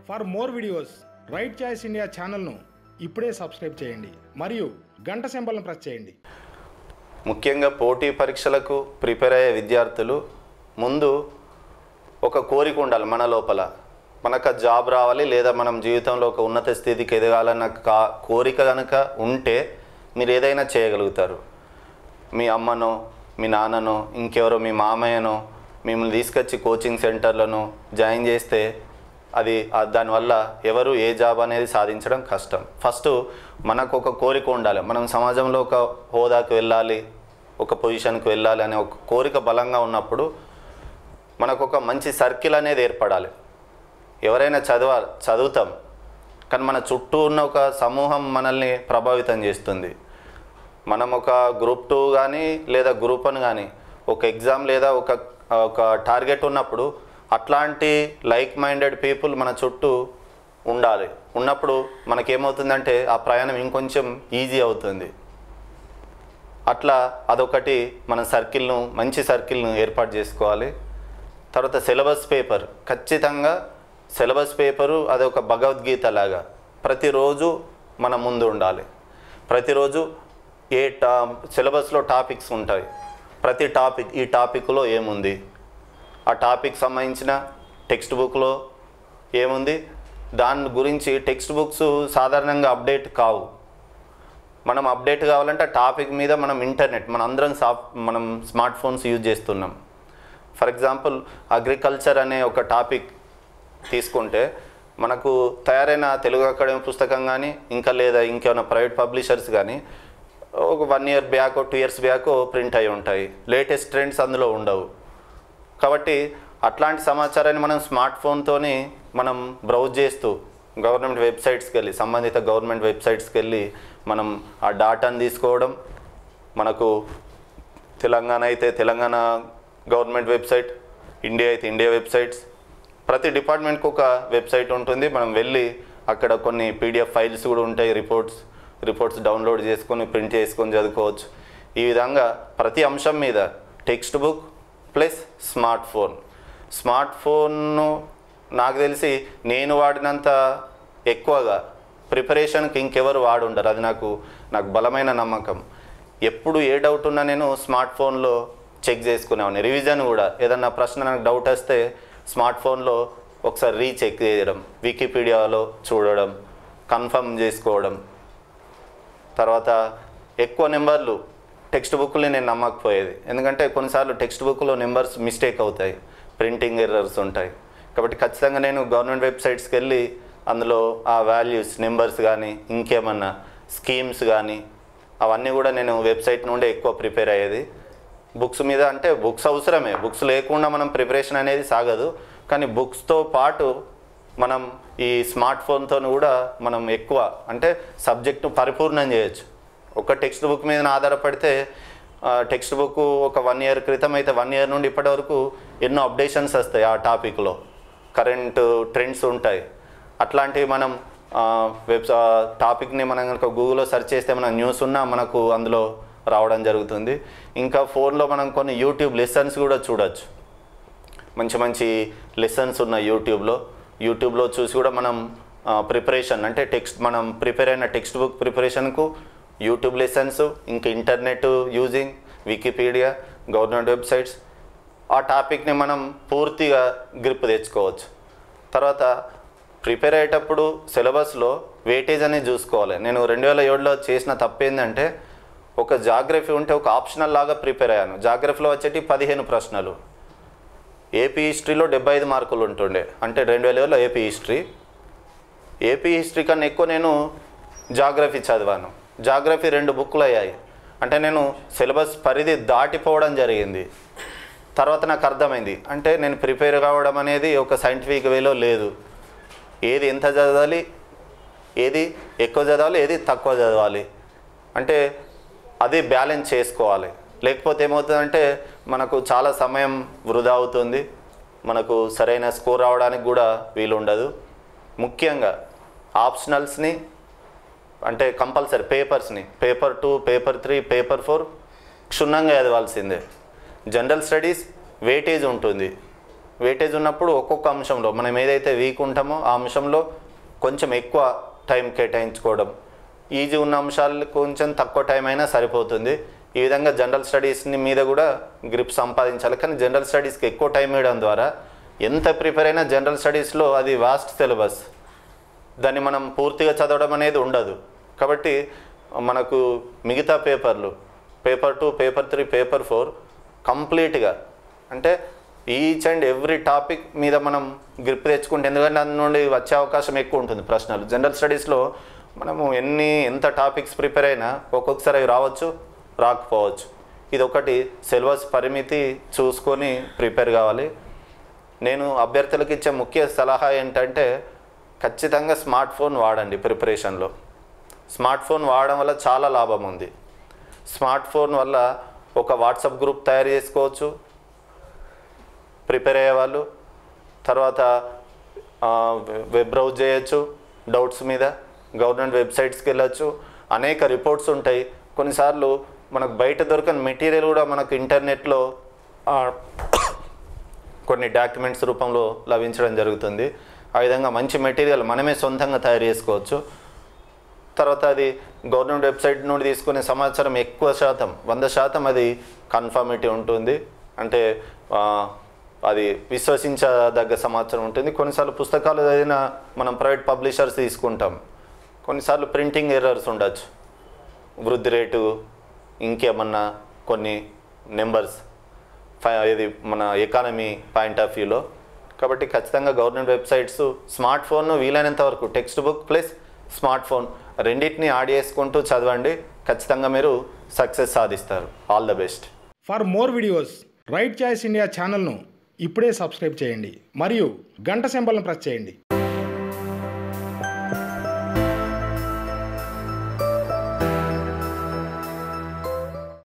for more videos Right Choice India ఛానల్ను ఇప్పుడే subscribe చేయండి మరియు గంట సింబల్ను ప్రెస్ చేయండి ముఖ్యంగా పోటీ పరీక్షలకు ప్రిపేర్ అయ్యే విద్యార్థులు ముందు ఒక కోరిక ఉండాలి మన లోపల మనకు ఆ జాబ్ రావాలి లేదా మనం జీవితంలో ఒక ఉన్నత స్థితికి ఎదగాలన్న కా కోరిక కనుక ఉంటే మీరు ఏదైనా చేయగలుగుతారు మీ అమ్మనో మీ నాన్ననో ఇంకెవరో మీ మామయ్యనో మిమ్మల్ని తీసుకొచ్చి కోచింగ్ సెంటర్లను జాయిన్ చేస్తే అది ఆ- దానివల్ల ఎవరు ఏ జాబ్ అనేది సాధించడం కష్టం ఫస్ట్ మనకు ఒక కోరిక ఉండాలి మనం సమాజంలో ఒక హోదాకు వెళ్ళాలి ఒక పొజిషన్కి వెళ్ళాలి అనే ఒక కోరిక బలంగా ఉన్నప్పుడు మనకు ఒక మంచి సర్కిల్ అనేది ఏర్పడాలి ఎవరైనా చదవాలి చదువుతాం కానీ మన చుట్టూ ఉన్న ఒక సమూహం మనల్ని ప్రభావితం చేస్తుంది మనం ఒక గ్రూప్ టూ కానీ లేదా గ్రూప్ వన్ కానీ ఒక ఎగ్జామ్ లేదా ఒక ఒక టార్గెట్ ఉన్నప్పుడు అట్లాంటి లైక్ మైండెడ్ పీపుల్ మన చుట్టూ ఉండాలి ఉన్నప్పుడు మనకేమవుతుందంటే ఆ ప్రయాణం ఇంకొంచెం ఈజీ అవుతుంది అట్లా అదొకటి మన సర్కిల్ను మంచి సర్కిల్ను ఏర్పాటు చేసుకోవాలి తర్వాత సిలబస్ పేపర్ ఖచ్చితంగా సిలబస్ పేపరు అదొక భగవద్గీత లాగా ప్రతిరోజు మన ముందు ఉండాలి ప్రతిరోజు ఏ టా సిలబస్లో టాపిక్స్ ఉంటాయి ప్రతి టాపిక్ ఈ టాపిక్లో ఏముంది ఆ టాపిక్ సంబంధించిన టెక్స్ట్ బుక్లో ఏముంది దాని గురించి టెక్స్ట్ బుక్స్ సాధారణంగా అప్డేట్ కావు మనం అప్డేట్ కావాలంటే ఆ టాపిక్ మీద మనం ఇంటర్నెట్ మన అందరం సాఫ్ట్ మనం స్మార్ట్ ఫోన్స్ యూజ్ చేస్తున్నాం ఫర్ ఎగ్జాంపుల్ అగ్రికల్చర్ అనే ఒక టాపిక్ తీసుకుంటే మనకు తయారైన తెలుగు అకాడమీ పుస్తకం కానీ ఇంకా లేదా ఇంకేమైనా ప్రైవేట్ పబ్లిషర్స్ కానీ ఒక one year back two years back print అయి ఉంటాయి లేటెస్ట్ ట్రెండ్స్ అందులో ఉండవు కాబట్టి అట్లాంటి సమాచారాన్ని మనం స్మార్ట్ ఫోన్తోని మనం బ్రౌజ్ చేస్తూ గవర్నమెంట్ వెబ్సైట్స్కి వెళ్ళి సంబంధిత గవర్నమెంట్ వెబ్సైట్స్కి వెళ్ళి మనం ఆ డాటాను తీసుకోవడం మనకు తెలంగాణ అయితే తెలంగాణ గవర్నమెంట్ వెబ్సైట్ ఇండియా అయితే ఇండియా వెబ్సైట్స్ ప్రతి డిపార్ట్మెంట్కి ఒక వెబ్సైట్ ఉంటుంది మనం వెళ్ళి అక్కడ కొన్ని పీడిఎఫ్ ఫైల్స్ కూడా ఉంటాయి రిపోర్ట్స్ రిపోర్ట్స్ డౌన్లోడ్ చేసుకొని ప్రింట్ చేసుకొని చదువుకోవచ్చు ఈ విధంగా ప్రతి అంశం మీద textbook plus smartphone smart ఫోన్ను నాకు తెలిసి నేను వాడినంత ఎక్కువగా ప్రిపరేషన్కి ఇంకెవరు వాడు ఉండరు అది నాకు నాకు బలమైన నమ్మకం ఎప్పుడు ఏ డౌట్ ఉన్నా నేను స్మార్ట్ ఫోన్లో చెక్ చేసుకునేవాడిని రివిజన్ కూడా ఏదన్నా ప్రశ్న నాకు డౌట్ వస్తే స్మార్ట్ ఫోన్లో ఒకసారి రీచెక్ చేయడం వికీపీడియాలో చూడడం కన్ఫర్మ్ చేసుకోవడం తర్వాత ఎక్కువ నెంబర్లు టెక్స్ట్ బుక్ని నేను నమ్మకపోయేది ఎందుకంటే కొన్నిసార్లు టెక్స్ట్ బుక్లో నెంబర్స్ మిస్టేక్ అవుతాయి ప్రింటింగ్ ఎర్రర్స్ ఉంటాయి కాబట్టి ఖచ్చితంగా నేను గవర్నమెంట్ వెబ్సైట్స్కి వెళ్ళి అందులో ఆ వాల్యూస్ నెంబర్స్ కానీ ఇంకేమన్నా స్కీమ్స్ కానీ అవన్నీ కూడా నేను వెబ్సైట్ నుండి ఎక్కువ ప్రిపేర్ అయ్యేది బుక్స్ మీద అంటే బుక్స్ అవసరమే బుక్స్ లేకుండా మనం ప్రిపరేషన్ అనేది సాగదు కానీ బుక్స్తో పాటు మనం ఈ స్మార్ట్ ఫోన్తో కూడా మనం ఎక్కువ అంటే సబ్జెక్టు పరిపూర్ణం చేయొచ్చు ఒక టెక్స్ట్ బుక్ మీద ఆధారపడితే టెక్స్ట్ బుక్ ఒక వన్ ఇయర్ క్రితం అయితే వన్ ఇయర్ నుండి ఇప్పటి వరకు ఎన్నో అప్డేషన్స్ వస్తాయి ఆ టాపిక్లో కరెంట్ ట్రెండ్స్ ఉంటాయి అట్లాంటివి మనం వెబ్ టాపిక్ని మనం కనుక గూగుల్లో సెర్చ్ చేస్తే మన న్యూస్ ఉన్నా మనకు అందులో రావడం జరుగుతుంది ఇంకా ఫోన్లో మనం కొన్ని యూట్యూబ్ లెసన్స్ కూడా చూడొచ్చు మంచి మంచి లెసన్స్ ఉన్నాయి యూట్యూబ్లో యూట్యూబ్లో చూసి కూడా మనం ప్రిపరేషన్ అంటే టెక్స్ట్ మనం ప్రిపేర్ అయిన టెక్స్ట్ బుక్ ప్రిపరేషన్కు యూట్యూబ్ లెసన్స్ ఇంకా internet using Wikipedia government websites ఆ టాపిక్ని మనం పూర్తిగా గ్రిప్ తెచ్చుకోవచ్చు తర్వాత ప్రిపేర్ అయ్యేటప్పుడు సిలబస్లో వెయిటేజ్ అనేది చూసుకోవాలి నేను రెండు వేల ఏడులో చేసిన తప్పు ఏంటంటే ఒక జాగ్రఫీ ఉంటే ఒక ఆప్షనల్ లాగా ప్రిపేర్ అయ్యాను జాగ్రఫీలో వచ్చేటి పదిహేను ప్రశ్నలు ఏపీ హిస్టరీలో డెబ్బై ఐదు మార్కులు ఉంటుండే అంటే రెండు వేల ఏడులో ఏపీ హిస్టరీ ఏపీ హిస్టరీ కన్నా ఎక్కువ నేను జాగ్రఫీ చదివాను జాగ్రఫీ రెండు బుక్లు అయ్యాయి అంటే నేను సిలబస్ పరిధి దాటిపోవడం జరిగింది తర్వాత నాకు అర్థమైంది అంటే నేను ప్రిపేర్ కావడం అనేది ఒక సైంటిఫిక్ వేలో లేదు ఏది ఎంత చదవాలి ఏది ఎక్కువ చదవాలి ఏది తక్కువ చదవాలి అంటే అది బ్యాలెన్స్ చేసుకోవాలి లేకపోతే ఏమవుతుందంటే మనకు చాలా సమయం వృధా అవుతుంది మనకు సరైన స్కోర్ రావడానికి కూడా వీలు ఉండదు ముఖ్యంగా ఆప్షనల్స్ని అంటే కంపల్సరీ పేపర్స్ని paper two paper three paper four క్షుణ్ణంగా చదవాల్సిందే జనరల్ స్టడీస్ వెయిటేజ్ ఉంటుంది వెయిటేజ్ ఉన్నప్పుడు ఒక్కొక్క అంశంలో మనం ఏదైతే వీక్ ఉంటామో ఆ అంశంలో కొంచెం ఎక్కువ టైం కేటాయించుకోవడం ఈజీ ఉన్న అంశాలు కొంచెం తక్కువ టైం అయినా సరిపోతుంది ఈ విధంగా జనరల్ స్టడీస్ని మీద కూడా గ్రిప్ సంపాదించాలి కానీ జనరల్ స్టడీస్కి ఎక్కువ టైం ఇవ్వడం ద్వారా ఎంత ప్రిపేర్ అయినా జనరల్ స్టడీస్లో అది వాస్ట్ సిలబస్ దాన్ని మనం పూర్తిగా చదవడం అనేది ఉండదు కాబట్టి మనకు మిగతా పేపర్లు paper two paper three paper four కంప్లీట్గా అంటే ఈచ్ అండ్ ఎవ్రీ టాపిక్ మీద మనం గ్రిప్ తెచ్చుకుంటే ఎందుకంటే దాని నుండి వచ్చే అవకాశం ఎక్కువ ఉంటుంది ప్రశ్నలు జనరల్ స్టడీస్లో మనము ఎన్ని ఎంత టాపిక్స్ ప్రిపేర్ అయినా ఒక్కొక్కసారి అవి రావచ్చు రాకపోవచ్చు ఇది ఒకటి సిలబస్ పరిమితి చూసుకొని ప్రిపేర్ కావాలి నేను అభ్యర్థులకు ఇచ్చే ముఖ్య సలహా ఏంటంటే ఖచ్చితంగా స్మార్ట్ ఫోన్ వాడండి ప్రిపరేషన్లో స్మార్ట్ ఫోన్ వాడడం వల్ల చాలా లాభం ఉంది స్మార్ట్ ఫోన్ వల్ల ఒక వాట్సాప్ గ్రూప్ తయారు చేసుకోవచ్చు ప్రిపేర్ అయ్యేవాళ్ళు తర్వాత ఆ, వెబ్ బ్రౌజ్ చేయొచ్చు డౌట్స్ మీద గవర్నమెంట్ వెబ్సైట్స్కి వెళ్ళొచ్చు అనేక రిపోర్ట్స్ ఉంటాయి కొన్నిసార్లు మనకు బయట దొరకని మెటీరియల్ కూడా మనకు ఇంటర్నెట్లో ఆ, కొన్ని డాక్యుమెంట్స్ రూపంలో లభించడం జరుగుతుంది ఆ విధంగా మంచి మెటీరియల్ మనమే సొంతంగా తయారు చేసుకోవచ్చు తర్వాత అది గవర్నమెంట్ వెబ్సైట్ నుండి తీసుకునే సమాచారం ఎక్కువ శాతం వంద శాతం అది కన్ఫర్మిటీ ఉంటుంది అంటే ఆ, అది విశ్వసించదగ్గ సమాచారం ఉంటుంది కొన్నిసార్లు పుస్తకాలు చదివిన మనం ప్రైవేట్ పబ్లిషర్స్ తీసుకుంటాం కొన్నిసార్లు ప్రింటింగ్ ఎర్రర్స్ ఉండొచ్చు వృద్ధి రేటు ఇంకేమన్నా కొన్ని నెంబర్స్ ఫై ఇది మన ఎకానమీ పాయింట్ ఆఫ్ వ్యూలో కాబట్టి ఖచ్చితంగా గవర్నమెంట్ వెబ్సైట్స్ స్మార్ట్ ఫోన్ వీలైనంత వరకు textbook plus smartphone రెండింటిని యాడ్ చేసుకుంటూ చదవండి ఖచ్చితంగా మీరు సక్సెస్ సాధిస్తారు all the best for more videos Right Choice India ఛానల్ను ఇప్పుడే సబ్స్క్రైబ్ చేయండి మరియు గంట సింబల్ను ప్రెస్ చేయండి